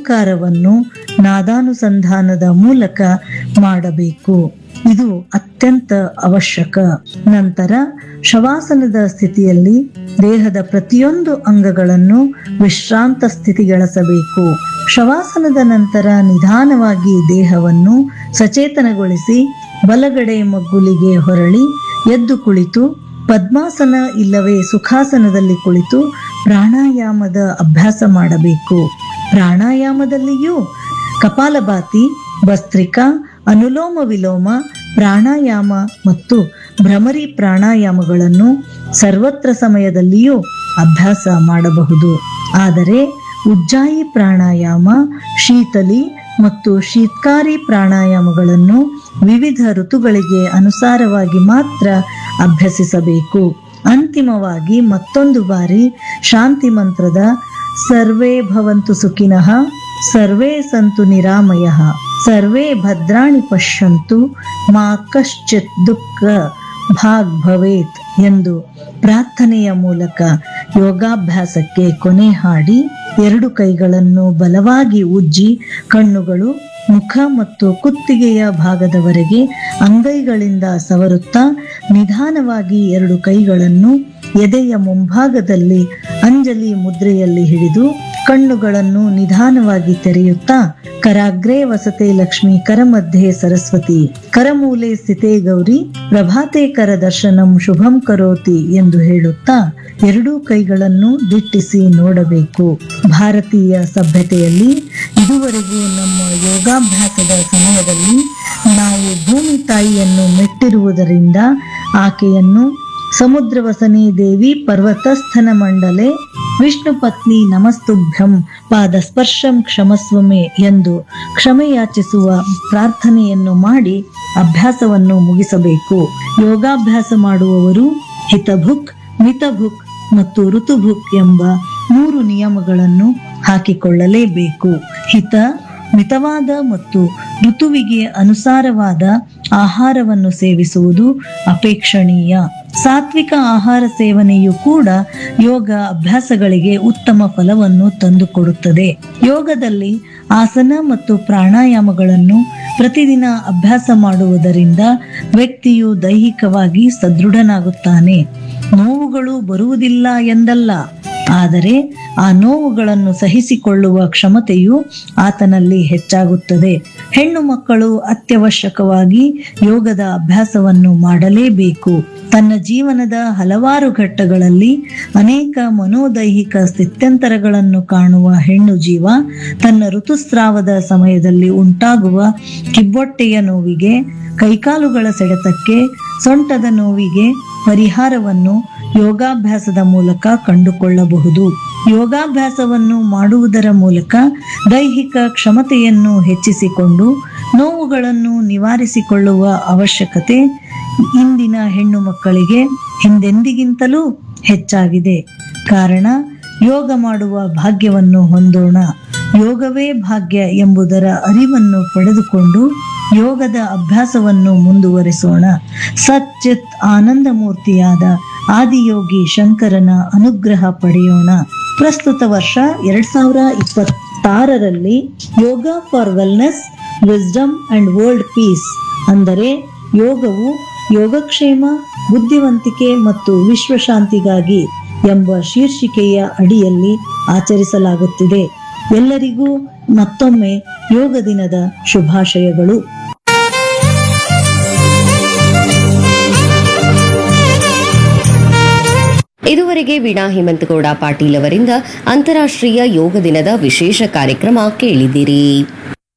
ಓಂಕಾರವನ್ನು ನಾದಾನುಸಂಧಾನದ ಮೂಲಕ ಮಾಡಬೇಕು ಇದು ಅತ್ಯಂತ ಅವಶ್ಯಕ ನಂತರ ಶವಾಸನದ ಸ್ಥಿತಿಯಲ್ಲಿ ದೇಹದ ಪ್ರತಿಯೊಂದು ಅಂಗಗಳನ್ನು ವಿಶ್ರಾಂತ ಸ್ಥಿತಿಗೊಳಿಸಬೇಕು ಶವಾಸನದ ನಂತರ ನಿಧಾನವಾಗಿ ದೇಹವನ್ನು ಸಚೇತನಗೊಳಿಸಿ ಬಲಗಡೆ ಮಗ್ಗುಲಿಗೆ ಹೊರಳಿ ಎದ್ದು ಕುಳಿತು ಪದ್ಮಾಸನ ಇಲ್ಲವೇ ಸುಖಾಸನದಲ್ಲಿ ಕುಳಿತು ಪ್ರಾಣಾಯಾಮದ ಅಭ್ಯಾಸ ಮಾಡಬೇಕು ಪ್ರಾಣಾಯಾಮದಲ್ಲಿಯೂ ಕಪಾಲಭಾತಿ ಭಸ್ತ್ರಿಕಾ ಅನುಲೋಮ ವಿಲೋಮ ಪ್ರಾಣಾಯಾಮ ಮತ್ತು ಭ್ರಮರಿ ಪ್ರಾಣಾಯಾಮಗಳನ್ನು ಸರ್ವತ್ರ ಸಮಯದಲ್ಲಿಯೂ ಅಭ್ಯಾಸ ಮಾಡಬಹುದು ಆದರೆ ಉಜ್ಜಾಯಿ ಪ್ರಾಣಾಯಾಮ ಶೀತಲಿ ಮತ್ತು ಶೀತ್ಕಾರಿ ಪ್ರಾಣಾಯಾಮಗಳನ್ನು ವಿವಿಧ ಋತುಗಳಿಗೆ ಅನುಸಾರವಾಗಿ ಮಾತ್ರ ಅಭ್ಯಸಿಸಬೇಕು ಅಂತಿಮವಾಗಿ ಮತ್ತೊಂದು ಬಾರಿ ಶಾಂತಿ ಮಂತ್ರದ ಸರ್ವೇ ಭವಂತು ಸುಖಿನಃ ಸರ್ವೇ ಸಂತು ನಿರಾಮಯಃ ಸರ್ವೇ ಭದ್ರಾಣಿ ಪಶ್ಯಂತು ಮಾ ಕಶ್ಚಿತ್ ದುಃಖ ಭಾಗ್ ಭವೇತ್ ಎಂದು ಪ್ರಾರ್ಥನೆಯ ಮೂಲಕ ಯೋಗಾಭ್ಯಾಸಕ್ಕೆ ಕೊನೆ ಹಾಡಿ ಎರಡು ಕೈಗಳನ್ನು ಬಲವಾಗಿ ಉಜ್ಜಿ ಕಣ್ಣುಗಳು ಮುಖ ಮತ್ತು ಕುತ್ತಿಗೆಯ ಭಾಗದವರೆಗೆ ಅಂಗೈಗಳಿಂದ ಸವರುತ್ತಾ ನಿಧಾನವಾಗಿ ಎರಡು ಕೈಗಳನ್ನು ಎದೆಯ ಮುಂಭಾಗದಲ್ಲಿ ಅಂಜಲಿ ಮುದ್ರೆಯಲ್ಲಿ ಹಿಡಿದು ಕಣ್ಣುಗಳನ್ನು ನಿಧಾನವಾಗಿ ತೆರೆಯುತ್ತಾ ಕರಾಗ್ರೇ ವಸತೆ ಲಕ್ಷ್ಮಿ ಕರಮಧ್ಯೆ ಸರಸ್ವತಿ ಕರಮೂಲೆ ಸ್ಥಿತೇ ಗೌರಿ ಪ್ರಭಾತೆ ಕರ ದರ್ಶನಂ ಶುಭಂ ಕರೋತಿ ಎಂದು ಹೇಳುತ್ತಾ ಎರಡೂ ಕೈಗಳನ್ನು ದಿಟ್ಟಿಸಿ ನೋಡಬೇಕು ಭಾರತೀಯ ಸಭ್ಯತೆಯಲ್ಲಿ ಇದುವರೆಗೂ ನಮ್ಮ ಯೋಗಾಭ್ಯಾಸದ ಸಮಯದಲ್ಲಿ ನಾವು ಭೂಮಿ ತಾಯಿಯನ್ನು ಮೆಟ್ಟಿರುವುದರಿಂದ ಆಕೆಯನ್ನು ಸಮುದ್ರವಸನೆ ದೇವಿ ಪರ್ವತಸ್ಥನ ಮಂಡಲೆ ವಿಷ್ಣು ಪತ್ನಿ ನಮಸ್ತುಭ್ಯಂ ಪಾದ ಸ್ಪರ್ಶಂ ಕ್ಷಮಸ್ವಮೆ ಎಂದು ಕ್ಷಮೆಯಾಚಿಸುವ ಪ್ರಾರ್ಥನೆಯನ್ನು ಮಾಡಿ ಅಭ್ಯಾಸವನ್ನು ಮುಗಿಸಬೇಕು ಯೋಗಾಭ್ಯಾಸ ಮಾಡುವವರು ಹಿತಭುಕ್ ಮಿತಭುಕ್ ಮತ್ತು ಋತುಭುಕ್ ಎಂಬ ಮೂರು ನಿಯಮಗಳನ್ನು ಹಾಕಿಕೊಳ್ಳಲೇಬೇಕು ಹಿತ ಮಿತವಾದ ಮತ್ತು ಋತುವಿಗೆ ಅನುಸಾರವಾದ ಆಹಾರವನ್ನು ಸೇವಿಸುವುದು ಅಪೇಕ್ಷಣೀಯ ಸಾತ್ವಿಕ ಆಹಾರ ಸೇವನೆಯು ಕೂಡ ಯೋಗ ಅಭ್ಯಾಸಗಳಿಗೆ ಉತ್ತಮ ಫಲವನ್ನು ತಂದುಕೊಡುತ್ತದೆ ಯೋಗದಲ್ಲಿ ಆಸನ ಮತ್ತು ಪ್ರಾಣಾಯಾಮಗಳನ್ನು ಪ್ರತಿದಿನ ಅಭ್ಯಾಸ ಮಾಡುವುದರಿಂದ ವ್ಯಕ್ತಿಯು ದೈಹಿಕವಾಗಿ ಸದೃಢನಾಗುತ್ತಾನೆ ನೋವುಗಳು ಬರುವುದಿಲ್ಲ ಎಂದಲ್ಲ ಆದರೆ ಆ ನೋವುಗಳನ್ನು ಸಹಿಸಿಕೊಳ್ಳುವ ಕ್ಷಮತೆಯು ಆತನಲ್ಲಿ ಹೆಚ್ಚಾಗುತ್ತದೆ ಹೆಣ್ಣು ಮಕ್ಕಳು ಅತ್ಯವಶ್ಯಕವಾಗಿ ಯೋಗದ ಅಭ್ಯಾಸವನ್ನು ಮಾಡಲೇಬೇಕು ತನ್ನ ಜೀವನದ ಹಲವಾರು ಘಟ್ಟಗಳಲ್ಲಿ ಅನೇಕ ಮನೋದೈಹಿಕ ಸ್ಥಿತ್ಯಂತರಗಳನ್ನು ಕಾಣುವ ಹೆಣ್ಣು ಜೀವ ತನ್ನ ಋತುಸ್ರಾವದ ಸಮಯದಲ್ಲಿ ಉಂಟಾಗುವ ಕಿಬ್ಬೊಟ್ಟೆಯ ನೋವಿಗೆ ಕೈಕಾಲುಗಳ ಸೆಳೆತಕ್ಕೆ ಸೊಂಟದ ನೋವಿಗೆ ಪರಿಹಾರವನ್ನು ಯೋಗಾಭ್ಯಾಸದ ಮೂಲಕ ಕಂಡುಕೊಳ್ಳಬಹುದು ಯೋಗಾಭ್ಯಾಸವನ್ನು ಮಾಡುವುದರ ಮೂಲಕ ದೈಹಿಕ ಕ್ಷಮತೆಯನ್ನು ಹೆಚ್ಚಿಸಿಕೊಂಡು ನೋವುಗಳನ್ನು ನಿವಾರಿಸಿಕೊಳ್ಳುವ ಅವಶ್ಯಕತೆ ಇಂದಿನ ಹೆಣ್ಣು ಮಕ್ಕಳಿಗೆ ಹಿಂದೆಂದಿಗಿಂತಲೂ ಹೆಚ್ಚಾಗಿದೆ ಕಾರಣ ಯೋಗ ಮಾಡುವ ಭಾಗ್ಯವನ್ನು ಹೊಂದೋಣ ಯೋಗವೇ ಭಾಗ್ಯ ಎಂಬುದರ ಅರಿವನ್ನು ಪಡೆದುಕೊಂಡು ಯೋಗದ ಅಭ್ಯಾಸವನ್ನು ಮುಂದುವರಿಸೋಣ ಸಚ್ಚಿತ್ ಆನಂದ ಮೂರ್ತಿಯಾದ ಆದಿಯೋಗಿ ಶಂಕರನ ಅನುಗ್ರಹ ಪಡೆಯೋಣ ಪ್ರಸ್ತುತ ವರ್ಷ ಎರಡ್ ಸಾವಿರ ಇಪ್ಪತ್ತಾರರಲ್ಲಿ yoga for wellness wisdom and world peace ಅಂದರೆ ಯೋಗವು ಯೋಗಕ್ಷೇಮ ಬುದ್ಧಿವಂತಿಕೆ ಮತ್ತು ವಿಶ್ವಶಾಂತಿಗಾಗಿ ಎಂಬ ಶೀರ್ಷಿಕೆಯ ಅಡಿಯಲ್ಲಿ ಆಚರಿಸಲಾಗುತ್ತಿದೆ ಎಲ್ಲರಿಗೂ ಮತ್ತೊಮ್ಮೆ ಯೋಗ ದಿನದ ಶುಭಾಶಯಗಳು ಇದುವರೆಗೆ ವೀಣಾ ಹೇಮಂತಗೌಡ ಪಾಟೀಲ್ ಅವರಿಂದ ಅಂತಾರಾಷ್ಟ್ರೀಯ ಯೋಗ ದಿನದ ವಿಶೇಷ ಕಾರ್ಯಕ್ರಮ ಕೇಳಿದಿರಿ